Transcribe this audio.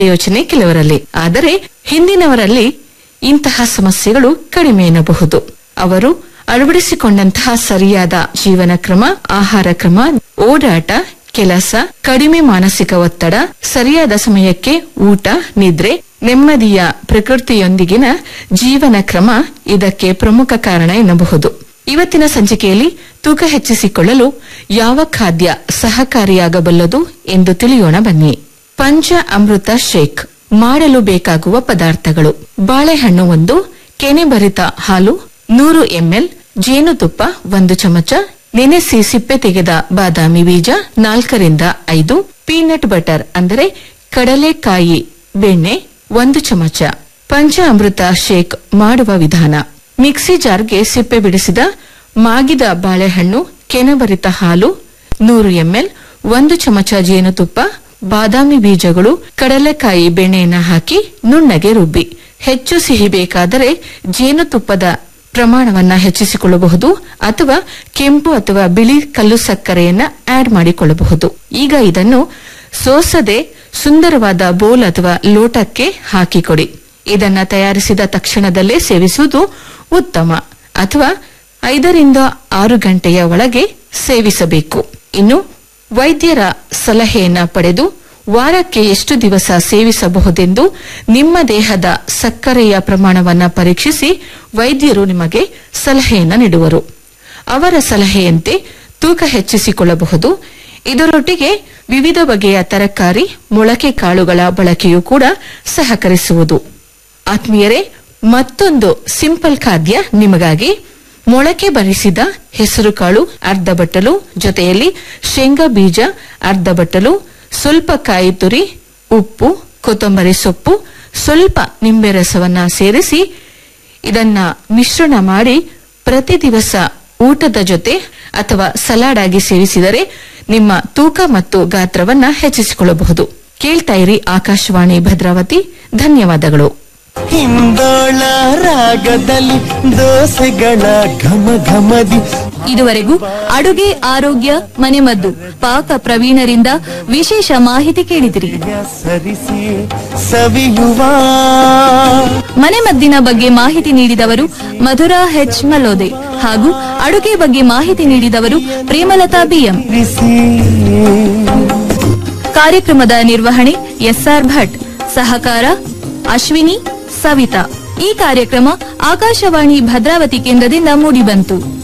ಯೋಚನೆ ಕೆಲವರಲ್ಲಿ ಆದರೆ ಹಿಂದಿನವರಲ್ಲಿ ಇಂತಹ ಸಮಸ್ಯೆಗಳು ಕಡಿಮೆ ಎನ್ನಬಹುದು ಅವರು ಅಳವಡಿಸಿಕೊಂಡಂತಹ ಸರಿಯಾದ ಜೀವನ ಕ್ರಮ ಆಹಾರ ಕ್ರಮ ಓಡಾಟ ಕೆಲಸ ಕಡಿಮೆ ಮಾನಸಿಕ ಒತ್ತಡ ಸರಿಯಾದ ಸಮಯಕ್ಕೆ ಊಟ ನಿದ್ರೆ ನೆಮ್ಮದಿಯ ಪ್ರಕೃತಿಯೊಂದಿಗಿನ ಜೀವನ ಕ್ರಮ ಇದಕ್ಕೆ ಪ್ರಮುಖ ಕಾರಣ ಎನ್ನಬಹುದು ಇವತ್ತಿನ ಸಂಚಿಕೆಯಲ್ಲಿ ತೂಕ ಹೆಚ್ಚಿಸಿಕೊಳ್ಳಲು ಯಾವ ಖಾದ್ಯ ಸಹಕಾರಿಯಾಗಬಲ್ಲದು ಎಂದು ತಿಳಿಯೋಣ ಬನ್ನಿ ಪಂಚ ಅಮೃತ ಶೇಕ್ ಮಾಡಲು ಬೇಕಾಗುವ ಪದಾರ್ಥಗಳು ಬಾಳೆಹಣ್ಣು ಒಂದು ಕೆನೆಭರಿತ ಹಾಲು ನೂರು ಎಂಎಲ್ ಜೇನುತುಪ್ಪ ಒಂದು ಚಮಚ ನೆನೆಸಿ ಸಿಪ್ಪೆ ತೆಗೆದ ಬಾದಾಮಿ ಬೀಜ ನಾಲ್ಕರಿಂದ ಐದು ಪೀನಟ್ ಬಟರ್ ಅಂದರೆ ಕಡಲೆಕಾಯಿ ಬೆಣ್ಣೆ ಒಂದು ಚಮಚ ಪಂಚ ಅಮೃತ ಶೇಕ್ ಮಾಡುವ ವಿಧಾನ ಮಿಕ್ಸಿ ಜಾರ್ಗೆ ಸಿಪ್ಪೆ ಬಿಡಿಸಿದ ಮಾಗಿದ ಬಾಳೆಹಣ್ಣು ಕೆನೆಭರಿತ ಹಾಲು ನೂರು ಎಂಎಲ್ ಒಂದು ಚಮಚ ಜೇನುತುಪ್ಪ ಬಾದಾಮಿ ಬೀಜಗಳು ಕಡಲೆಕಾಯಿ ಬೆಣ್ಣೆಯನ್ನ ಹಾಕಿ ನುಣ್ಣಗೆ ರುಬ್ಬಿ ಹೆಚ್ಚು ಸಿಹಿ ಬೇಕಾದರೆ ಜೇನುತುಪ್ಪದ ಪ್ರಮಾಣವನ್ನ ಹೆಚ್ಚಿಸಿಕೊಳ್ಳಬಹುದು ಅಥವಾ ಕೆಂಪು ಅಥವಾ ಬಿಳಿ ಕಲ್ಲು ಸಕ್ಕರೆಯನ್ನ ಆಡ್ ಮಾಡಿಕೊಳ್ಳಬಹುದು ಈಗ ಇದನ್ನು ಸೋಸದೆ ಸುಂದರವಾದ ಬೋಲ್ ಅಥವಾ ಲೋಟಕ್ಕೆ ಹಾಕಿಕೊಡಿ ಇದನ್ನ ತಯಾರಿಸಿದ ತಕ್ಷಣದಲ್ಲೇ ಸೇವಿಸುವುದು ಉತ್ತಮ ಅಥವಾ ಐದರಿಂದ ಆರು ಗಂಟೆಯ ಒಳಗೆ ಸೇವಿಸಬೇಕು ಇನ್ನು ವೈದ್ಯರ ಸಲಹೆಯನ್ನ ಪಡೆದು ವಾರಕ್ಕೆ ಎಷ್ಟು ದಿವಸ ಸೇವಿಸಬಹುದೆಂದು ನಿಮ್ಮ ದೇಹದ ಸಕ್ಕರೆಯ ಪ್ರಮಾಣವನ್ನ ಪರೀಕ್ಷಿಸಿ ವೈದ್ಯರು ನಿಮಗೆ ಸಲಹೆಯನ್ನ ನೀಡುವರು ಅವರ ಸಲಹೆಯಂತೆ ತೂಕ ಹೆಚ್ಚಿಸಿಕೊಳ್ಳಬಹುದು ಇದರೊಟ್ಟಿಗೆ ವಿವಿಧ ಬಗೆಯ ತರಕಾರಿ ಮೊಳಕೆ ಕಾಳುಗಳ ಬಳಕೆಯೂ ಕೂಡ ಸಹಕರಿಸುವುದು ಆತ್ಮೀಯರೇ ಮತ್ತೊಂದು ಸಿಂಪಲ್ ಖಾದ್ಯ ನಿಮಗಾಗಿ ಮೊಳಕೆ ಬರಿಸಿದ ಹೆಸರುಕಾಳು ಅರ್ಧ ಬಟ್ಟಲು ಜೊತೆಯಲ್ಲಿ ಶೇಂಗಾ ಬೀಜ ಅರ್ಧ ಬಟ್ಟಲು ಸ್ವಲ್ಪ ಕಾಯಿ ತುರಿ ಉಪ್ಪು ಕೊತ್ತಂಬರಿ ಸೊಪ್ಪು ಸ್ವಲ್ಪ ನಿಂಬೆ ರಸವನ್ನ ಸೇರಿಸಿ ಇದನ್ನ ಮಿಶ್ರಣ ಮಾಡಿ ಪ್ರತಿ ದಿವಸ ಊಟದ ಜೊತೆ ಅಥವಾ ಸಲಾಡ್ ಆಗಿ ಸೇವಿಸಿದರೆ ನಿಮ್ಮ ತೂಕ ಮತ್ತು ಗಾತ್ರವನ್ನ ಹೆಚ್ಚಿಸಿಕೊಳ್ಳಬಹುದು ಕೇಳ್ತಾ ಇರಿ ಆಕಾಶವಾಣಿ ಭದ್ರಾವತಿ ಧನ್ಯವಾದಗಳು ಹಿಂದೋಳ ರಾಗದಲ್ಲಿ ದೋಸೆಗಳ ಘಮ ಘಮದಿ ಇದುವರೆಗೂ ಅಡುಗೆ ಆರೋಗ್ಯ ಮನೆಮದ್ದು ಪಾಕ ಪ್ರವೀಣರಿಂದ ವಿಶೇಷ ಮಾಹಿತಿ ಕೇಳಿದಿರಿ ಸರಿಸಿ ಸವಿಯುವ ಮನೆಮದ್ದಿನ ಬಗ್ಗೆ ಮಾಹಿತಿ ನೀಡಿದವರು ಮಧುರಾ ಹೆಚ್ ಮಲೋದೆ ಹಾಗೂ ಅಡುಗೆ ಬಗ್ಗೆ ಮಾಹಿತಿ ನೀಡಿದವರು ಪ್ರೇಮಲತಾ ಬಿಎಂ ರಿಸಿ ಕಾರ್ಯಕ್ರಮದ ನಿರ್ವಹಣೆ ಎಸ್ಆರ್ ಭಟ್ ಸಹಕಾರ ಅಶ್ವಿನಿ ಸವಿತಾ ಈ ಕಾರ್ಯಕ್ರಮ ಆಕಾಶವಾಣಿ ಭದ್ರಾವತಿ ಕೇಂದ್ರದಿಂದ ಮೂಡಿಬಂತು